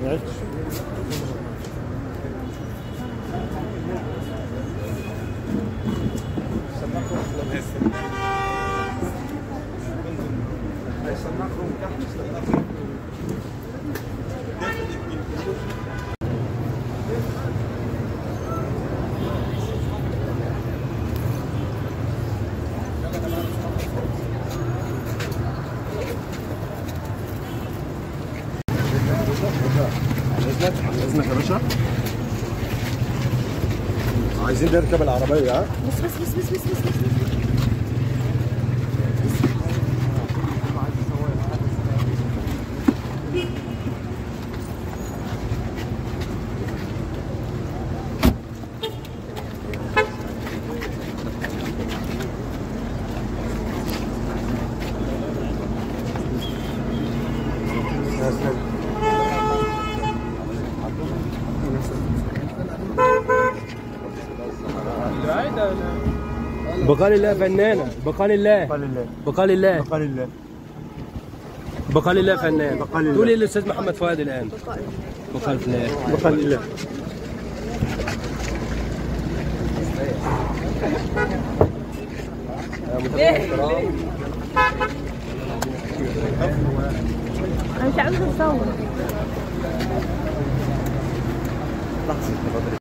ما عرفتش اذنك يا باشا عايزين نركب العربيه ها بس بس بس بس بس بس بس بقال الله فنانة بقال الله بقال الله بقال الله بقال الله بقال الله فنان بقال الله. تقول ايه الاستاذ محمد فؤاد الان بقال الله بقال الله انا مش عاوزه اصور لحظه